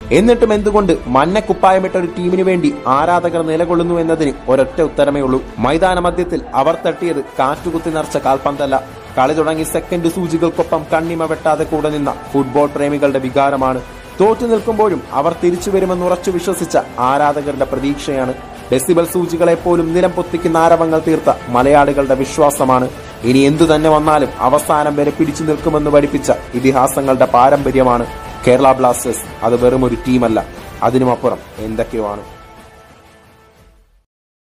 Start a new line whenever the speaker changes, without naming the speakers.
എന്നിട്ടും എന്തുകൊണ്ട് മഞ്ഞക്കുപ്പായമിട്ട ഒരു ടീമിനു വേണ്ടി ആരാധകർ നിലകൊള്ളുന്നു എന്നതിന് ഒരൊറ്റ ഉത്തരമേ ഉള്ളൂ മൈതാന മധ്യത്തിൽ അവർ തട്ടിയത് കാറ്റുകുത്തി നിറച്ച കാൽപന്തല്ല കളി തുടങ്ങി സെക്കൻഡ് സൂചികൾക്കൊപ്പം കണ്ണിമ വെട്ടാതെ കൂടെ നിന്ന ഫുട്ബോൾ പ്രേമികളുടെ വികാരമാണ് തോറ്റു നിൽക്കുമ്പോഴും അവർ തിരിച്ചു വരുമെന്ന് ഉറച്ചു വിശ്വസിച്ച ആരാധകരുടെ പ്രതീക്ഷയാണ് ഡെസിബൽ സൂചികളെ പോലും നിലം പൊത്തിക്കുന്ന ആരവങ്ങൾ തീർത്ത മലയാളികളുടെ വിശ്വാസമാണ് ഇനി എന്തു തന്നെ വന്നാലും അവസാനം വരെ പിടിച്ചു നിൽക്കുമെന്ന് പഠിപ്പിച്ച ഇതിഹാസങ്ങളുടെ പാരമ്പര്യമാണ് കേരള ബ്ലാസ്റ്റേഴ്സ് അത് വെറും ഒരു ടീമല്ല അതിനുമപ്പുറം എന്തൊക്കെയോ ആണ്